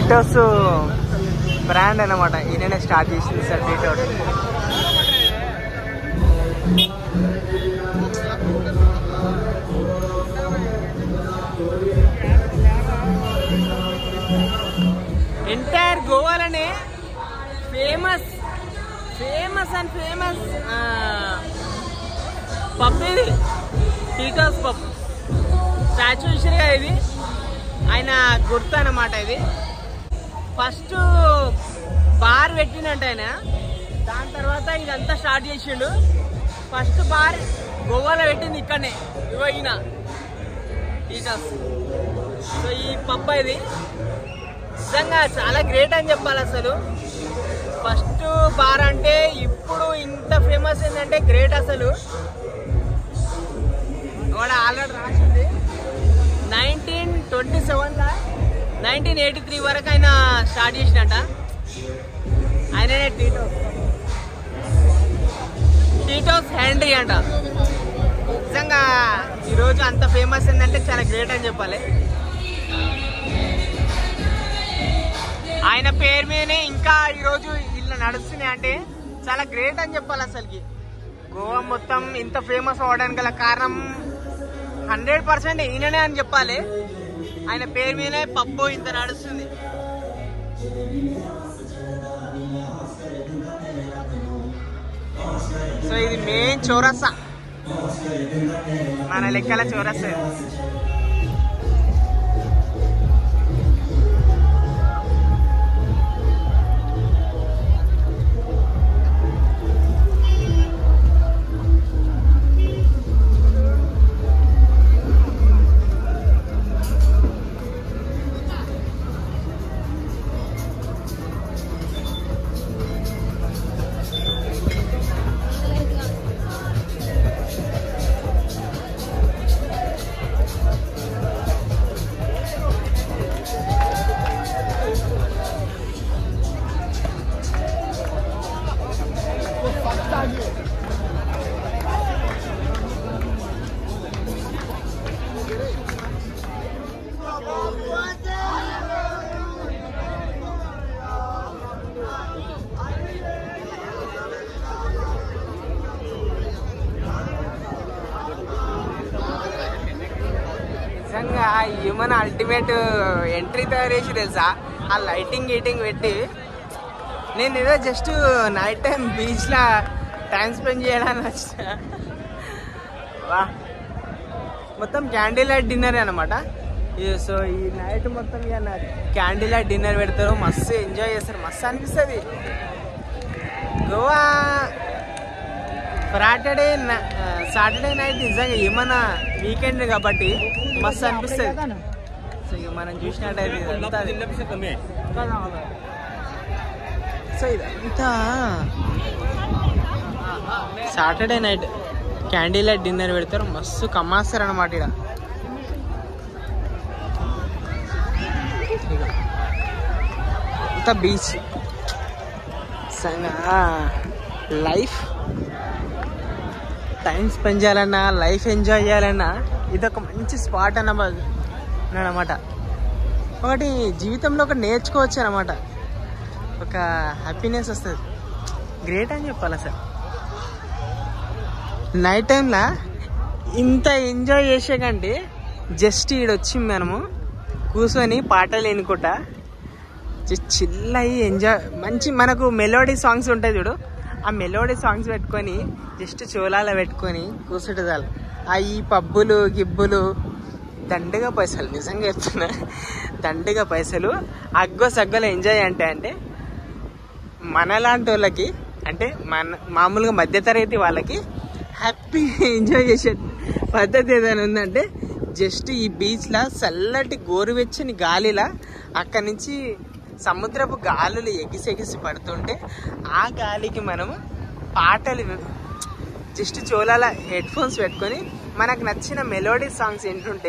టీటోస్ brand అన్నమాట ఈయననే start చేసింది సార్ టీటోస్ ఎంటైర్ గోవాలోనే famous famous and famous pub ఇది టీటోస్ పబ్ స్టాచ్యూ ఇచ్చిగా ఇది ఆయన గుర్తు అన్నమాట ఇది ఫస్ట్ బార్ పెట్టినట్టు ఆయన దాని తర్వాత ఇదంతా స్టార్ట్ చేసిండు ఫస్ట్ బార్ గోవాలో పెట్టింది ఇక్కడనే ఇగో ఈయన టీటోస్ సో ఈ పబ్ ఇది నిజంగా చాలా గ్రేట్ అని చెప్పాలి అసలు ఫస్ట్ బార్ అంటే ఇప్పుడు ఇంత ఫేమస్ ఏంటంటే గ్రేట్ అసలు వాడు ఆల్రెడీ రాసింది నైన్టీన్ ట్వంటీ సెవెన్లో నైన్టీన్ ఎయిటీ త్రీ వరకు ఆయన స్టార్ట్ చేసినట్ట ఆయననే టీటోస్ టీటోస్ హ్యాండ్రీ అంట నిజంగా ఈరోజు అంత ఫేమస్ ఏంటంటే చాలా గ్రేట్ అని చెప్పాలి ఆయన పేరు మీదనే ఇంకా ఈరోజు ఇల్లు నడుస్తున్నాయి అంటే చాలా గ్రేట్ అని చెప్పాలి అసలుకి గోవా మొత్తం ఇంత ఫేమస్ అవడానికి గల కారణం హండ్రెడ్ పర్సెంట్ ఈయననే అని చెప్పాలి ఆయన పేరు మీదనే పప్పు ఇంత నడుస్తుంది సో ఇది మెయిన్ చౌరస్తా మన లెక్కల చౌరస్తా ఇది. నిజంగా హ్యూమన్ అల్టిమేట్ ఎంట్రీ తయారు చేసి తెలుసా ఆ లైటింగ్ గీటింగ్ పెట్టి నేను ఏదో జస్ట్ నైట్ టైం బీచ్లో టైం స్పెండ్ చేయడానికి వచ్చిన వా మొత్తం క్యాండిల్ లైట్ డిన్నర్ అనమాట సో ఈ నైట్ మొత్తం ఇక క్యాండిల్ లైట్ డిన్నర్ పెడతారు మస్తు ఎంజాయ్ చేస్తారు మస్తు అనిపిస్తుంది గోవా ఫ్రైడే సాటర్డే నైట్ నిజంగా ఏమన్నా వీకెండ్ కాబట్టి మస్తు అనిపిస్తుంది సో ఇక మనం చూసినట్టయితే ఇదంతా అది. సో ఇదంతా Saturday night candle light dinner పెడతారు మస్తు కమ్మాస్తారు అనమాట ఇక్కడ అంతా బీచ్ లైఫ్ టైం స్పెండ్ చేయాలన్నా లైఫ్ ఎంజాయ్ చేయాలన్నా ఇది ఒక మంచి స్పాట్ అన్నమాట అనమాట ఒకటి జీవితంలో ఒక నేర్చుకోవచ్చు అనమాట ఒక హ్యాపీనెస్ వస్తుంది గ్రేట్ అని చెప్పాలి అసలు నైట్ టైంలో ఇంత ఎంజాయ్ చేసే కంటే జస్ట్ ఈడొచ్చి మనము కూర్చొని పాటలు ఎన్నుకుంటా జస్ట్ చిల్ అయ్యి ఎంజాయ్ మంచి మనకు మెలోడీ సాంగ్స్ ఉంటాయి చూడు ఆ మెలోడీ సాంగ్స్ పెట్టుకొని జస్ట్ చోలాల పెట్టుకొని కూర్చుంటే చాలు ఆ ఈ పబ్బులు గిబ్బులు దండగా పైసలు నిజంగా చెప్తున్నా దండగా పైసలు అగ్గో సగ్గలో ఎంజాయ్ అంటే అంటే మనలాంటి వాళ్ళకి అంటే మన మామూలుగా మధ్యతరగతి వాళ్ళకి హ్యాపీ ఎంజాయ్ చేసే పద్ధతి ఏదైనా ఉందంటే జస్ట్ ఈ బీచ్లో చల్లటి గోరువెచ్చని గాలిలా అక్కడి నుంచి సముద్రపు గాలులు ఎగిసి ఎగిసి పడుతుంటే ఆ గాలికి మనము పాటలు జస్ట్ చోలాల హెడ్ ఫోన్స్ పెట్టుకొని మనకు నచ్చిన మెలోడీ సాంగ్స్ వింటుంటే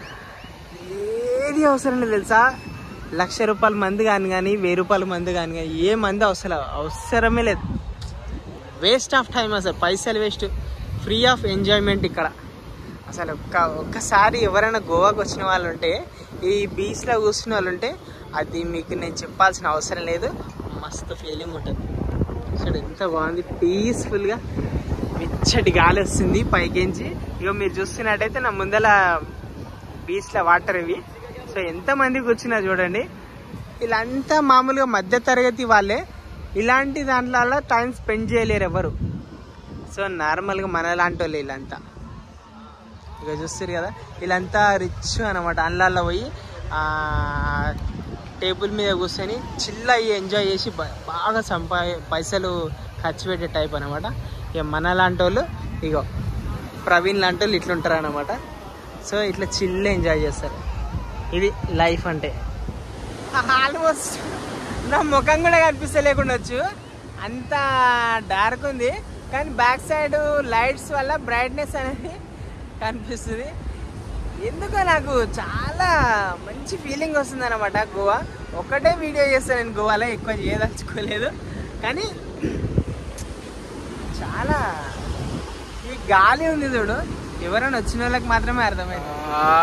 ఏది అవసరం లేదు తెలుసా లక్ష రూపాయల మంది కానీ కానీ వెయ్యి రూపాయల మంది కానీ కానీ ఏ మంది అవసరం అవసరమే లేదు వేస్ట్ ఆఫ్ టైం అసలు పైసలు వేస్ట్ ఫ్రీ ఆఫ్ ఎంజాయ్మెంట్ ఇక్కడ అసలు ఒక్క ఒక్కసారి ఎవరైనా గోవాకి వచ్చిన వాళ్ళు ఉంటే ఈ బీచ్లో కూర్చున్న వాళ్ళు ఉంటే అది మీకు నేను చెప్పాల్సిన అవసరం లేదు మస్తు ఫీలింగ్ ఉంటుంది అసలు ఎంత బాగుంది పీస్ఫుల్గా వెచ్చటి గాలి వస్తుంది పైకించి ఇక మీరు చూస్తున్నట్టయితే నా ముందల బీచ్లో వాటర్ ఇవి సో ఎంతమంది కూర్చున్నా చూడండి వీళ్ళంతా మామూలుగా మధ్య తరగతి వాళ్ళే ఇలాంటి దాంట్లో టైం స్పెండ్ చేయలేరు ఎవరు సో నార్మల్గా మన లాంటి వాళ్ళు వీళ్ళంతా ఇక చూస్తారు కదా వీళ్ళంతా రిచ్ అనమాట అన్లాల్లో పోయి టేబుల్ మీద కూర్చొని చిల్ అయ్యి ఎంజాయ్ చేసి బా- బాగా సంపా పైసలు ఖర్చు పెట్టే టైప్ అనమాట ఇక మన లాంటి వాళ్ళు ఇగో ప్రవీణ్ లాంటి వాళ్ళు ఇట్లుంటారు అనమాట సో ఇట్లా చిల్ ఎంజాయ్ చేస్తారు ఇది లైఫ్ అంటే ఆల్మోస్ట్ నా ముఖం కూడా కనిపిస్తలేకుండా వచ్చు అంత డార్క్ ఉంది కానీ బ్యాక్ సైడ్ లైట్స్ వల్ల బ్రైట్నెస్ అనేది కనిపిస్తుంది ఎందుకో నాకు చాలా మంచి ఫీలింగ్ వస్తుంది అనమాట గోవా ఒక్కటే వీడియో చేస్తాను నేను గోవాలో ఎక్కువ చేయదలుచుకోలేదు కానీ చాలా ఈ గాలి ఉంది చూడు ఎవరైనా వచ్చిన వాళ్ళకి మాత్రమే అర్థమైంది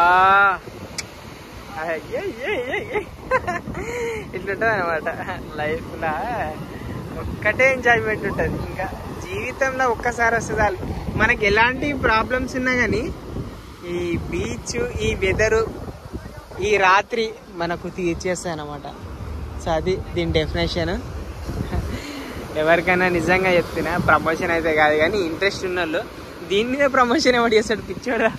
ఇట్లుంటుంది అనమాట లైఫ్లో ఒక్కటే ఎంజాయ్మెంట్ ఉంటుంది ఇంకా జీవితంలో ఒక్కసారి వస్తుంది చాలు. మనకి ఎలాంటి ప్రాబ్లమ్స్ ఉన్నా కానీ ఈ బీచ్ ఈ వెదరు ఈ రాత్రి మనకు తీర్చేస్తాయి అనమాట సో అది దీని డెఫినేషన్ ఎవరికైనా నిజంగా చెప్తున్నా ప్రమోషన్ అయితే కాదు కానీ ఇంట్రెస్ట్ ఉన్న వాళ్ళు దీని మీద ప్రమోషన్ ఎవడు చేస్తాడు పిచ్చోడా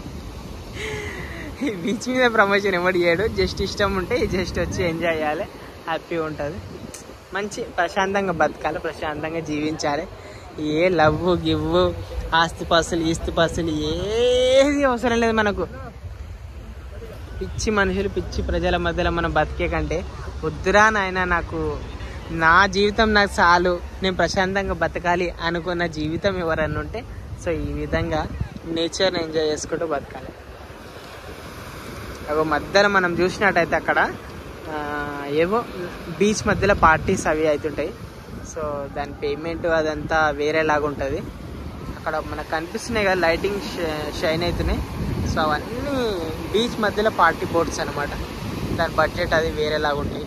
ఈ బీచ్ మీద ప్రమోషన్ ఎవడు చేయడు జస్ట్ ఇష్టం ఉంటే జస్ట్ వచ్చి ఎంజాయ్ చేయాలి హ్యాపీగా ఉంటుంది మంచి ప్రశాంతంగా బతకాలి ప్రశాంతంగా జీవించాలి ఏ లవ్ గివ్ ఆస్తిపాస్తులు ఈస్తిపాస్తులు ఏది అవసరం లేదు మనకు పిచ్చి మనుషులు పిచ్చి ప్రజల మధ్యలో మనం బతికే కంటే వద్దురా నాయన నాకు నా జీవితం నాకు చాలు నేను ప్రశాంతంగా బతకాలి అనుకున్న జీవితం ఎవరన్నా ఉంటే సో ఈ విధంగా నేచర్ని ఎంజాయ్ చేసుకుంటూ బతకాలి అగో మధ్యలో మనం చూసినట్టయితే అక్కడ ఆ, ఏవో బీచ్ మధ్యలో పార్టీస్ అవి అవుతుంటాయి సో దాని పేమెంట్ అదంతా వేరేలాగా ఉంటుంది అక్కడ మనకు కనిపిస్తున్నాయి కదా లైటింగ్ షైన్ అవుతున్నాయి సో అవన్నీ బీచ్ మధ్యలో పార్టీ బోట్స్ అనమాట దాని బడ్జెట్ అది వేరేలాగా ఉంటాయి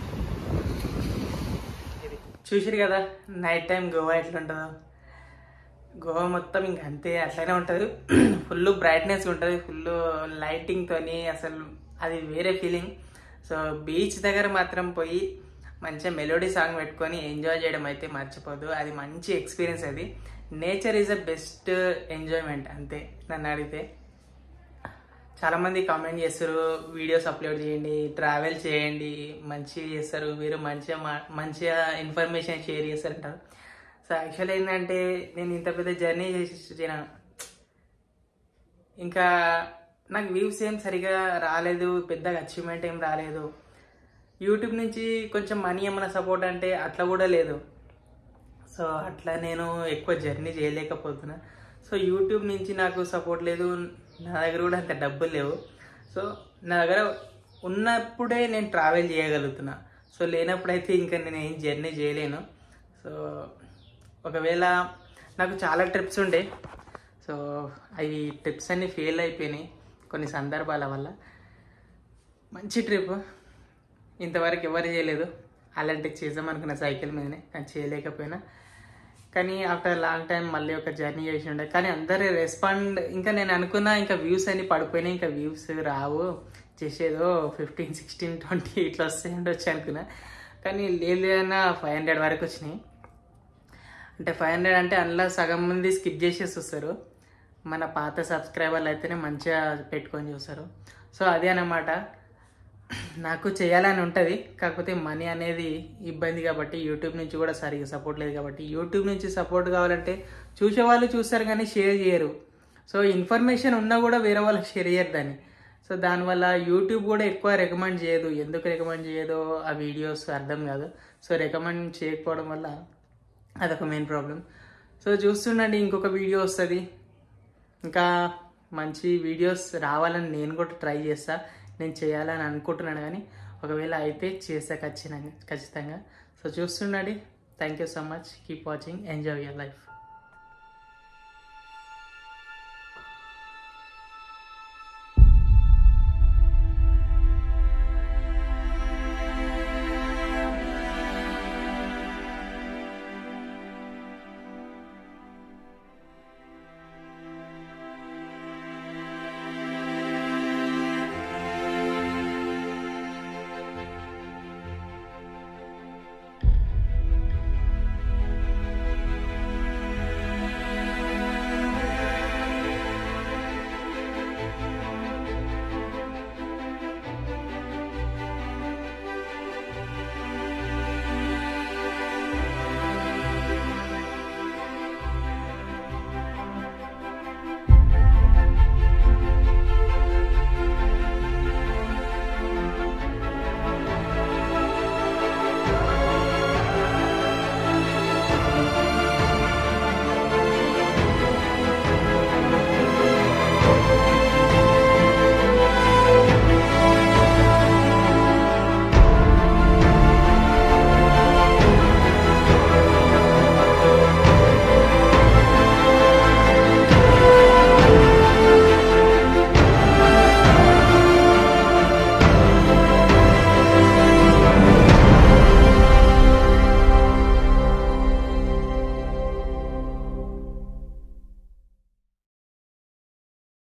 ఇది చూసిరు కదా నైట్ టైం గోవా ఎట్లుంటుందో గోవా మొత్తం ఇంక అంతే అట్లనే ఉంటుంది ఫుల్ బ్రైట్నెస్ ఉంటుంది ఫుల్ లైటింగ్తోని అసలు అది వేరే ఫీలింగ్ సో బీచ్ దగ్గర మాత్రం పోయి మంచిగా మెలోడీ సాంగ్ పెట్టుకొని ఎంజాయ్ చేయడం అయితే మర్చిపోదు అది మంచి ఎక్స్పీరియన్స్ అది nature is the best enjoyment అంతే నన్ను అడిగితే చాలా మంది కామెంట్ చేస్తారు వీడియోస్ అప్లోడ్ చేయండి ట్రావెల్ చేయండి మంచిగా చేస్తారు మీరు మంచిగా మా- మంచిగా ఇన్ఫర్మేషన్ షేర్ చేస్తారంటారు సో యాక్చువల్ ఏంటంటే నేను ఇంత పెద్ద జర్నీ చేసి వచ్చిన ఇంకా నాకు వ్యూస్ ఏం సరిగా రాలేదు పెద్దగా అచీవ్మెంట్ ఏం రాలేదు యూట్యూబ్ నుంచి కొంచెం మనీ ఏమైనా సపోర్ట్ అంటే అట్లా కూడా లేదు సో అట్లా నేను ఎక్కువ జర్నీ చేయలేకపోతున్నా సో యూట్యూబ్ నుంచి నాకు సపోర్ట్ లేదు నా దగ్గర కూడా అంత డబ్బులు లేవు సో నా దగ్గర ఉన్నప్పుడే నేను ట్రావెల్ చేయగలుగుతున్నా సో లేనప్పుడైతే ఇంకా నేను ఏం జర్నీ చేయలేను సో ఒకవేళ నాకు చాలా ట్రిప్స్ ఉండే సో అవి ట్రిప్స్ అన్నీ ఫెయిల్ అయిపోయినాయి కొన్ని సందర్భాల వల్ల మంచి ట్రిప్ ఇంతవరకు ఎవరు చేయలేదు అలాంటి చేద్దాం అనుకున్న సైకిల్ మీదనే కానీ చేయలేకపోయినా కానీ ఆఫ్టర్ లాంగ్ టైం మళ్ళీ ఒక జర్నీ చేసి ఉండే కానీ అందరు రెస్పాండ్ ఇంకా నేను అనుకున్నా ఇంకా వ్యూస్ అన్ని పడిపోయినాయి ఇంకా వ్యూస్ రావు చేసేదో ఫిఫ్టీన్ సిక్స్టీన్ ట్వంటీ ఇట్లా వస్తాయి ఉండొచ్చు అనుకున్నా కానీ లేదైనా ఫైవ్ హండ్రెడ్ వరకు వచ్చినాయి అంటే ఫైవ్ హండ్రెడ్ అంటే అందులో సగం మంది స్కిప్ చేసేసి వస్తారు మన పాత సబ్స్క్రైబర్లు అయితేనే మంచిగా పెట్టుకొని చూస్తారు సో అదే అన్నమాట నాకు చేయాలని ఉంటుంది కాకపోతే మనీ అనేది ఇబ్బంది కాబట్టి యూట్యూబ్ నుంచి కూడా సరిగ్గా సపోర్ట్ లేదు కాబట్టి యూట్యూబ్ నుంచి సపోర్ట్ కావాలంటే చూసే వాళ్ళు చూస్తారు కానీ షేర్ చేయరు సో ఇన్ఫర్మేషన్ ఉన్నా కూడా వేరే వాళ్ళకి షేర్ చేయరు దాన్ని సో దానివల్ల యూట్యూబ్ కూడా ఎక్కువ రికమెండ్ చేయదు ఎందుకు రికమెండ్ చేయదో ఆ వీడియోస్ అర్థం కాదు సో రికమెండ్ చేయకపోవడం వల్ల అదొక మెయిన్ ప్రాబ్లం సో చూస్తుండండి ఇంకొక వీడియో వస్తుంది ఇంకా మంచి వీడియోస్ రావాలని నేను కూడా ట్రై చేస్తా నేను చేయాలని అనుకుంటున్నాను కానీ ఒకవేళ అయితే చేస్తా ఖచ్చితంగా ఖచ్చితంగా సో చూస్తుండండి thank you so much keep watching enjoy your life